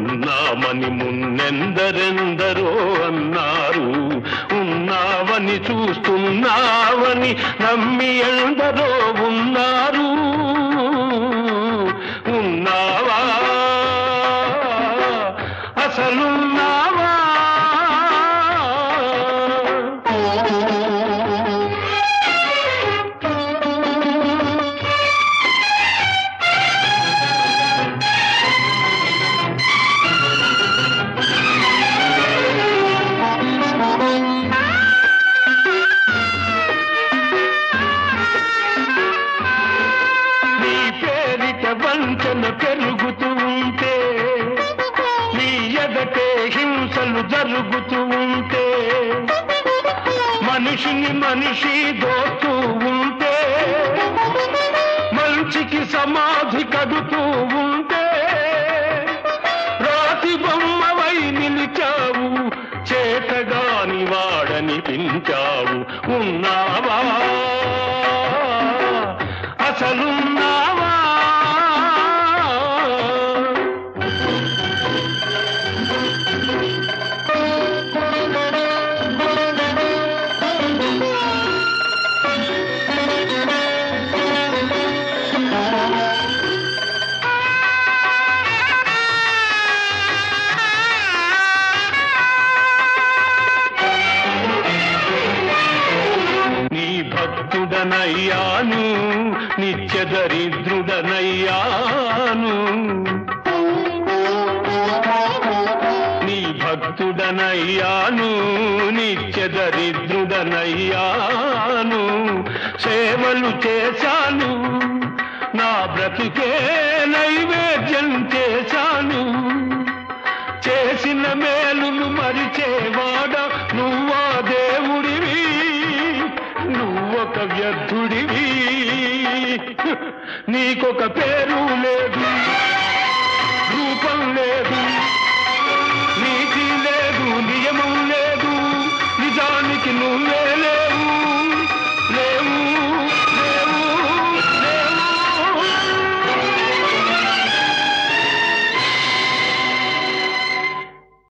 ఉన్నామని మున్నెందరెందరో అన్నారు ఉన్నావని చూస్తున్నావని నమ్మి ఎందరో ఉన్నారు ఉన్నావా అసలున్నావా నీ పేరిట వంచన పెరుగుతూ ఉంటే నీ ఎదటే హింసలు జరుగుతూ ఉంటే మనిషిని మనిషి దోస్తూ ఉంటే మంచికి సమాధి కడుతూ ఉంటే రాతి బొమ్మవై నిలిచావు చేతగాని వాడనిపించావు ఉన్నావా అసలున్నావా నీ భక్తుడనయ్యాను నిత్య దరిద్రుడనయ్యాను నీ భక్తుడనయ్యాను నిత్య దరిద్రుడనయ్యాను సేవలు చేశాను నా బ్రతుకే నైవేద్యం చేశాను చేసిన మేలును మరిచేవాడ నువ్వా దేవుడివి నువ్వొక వ్యర్థుడివి నీకొక పేరు లేదు రూపం లేదు నీతి లేదు నియమం లేదు నిజానికి నువ్వే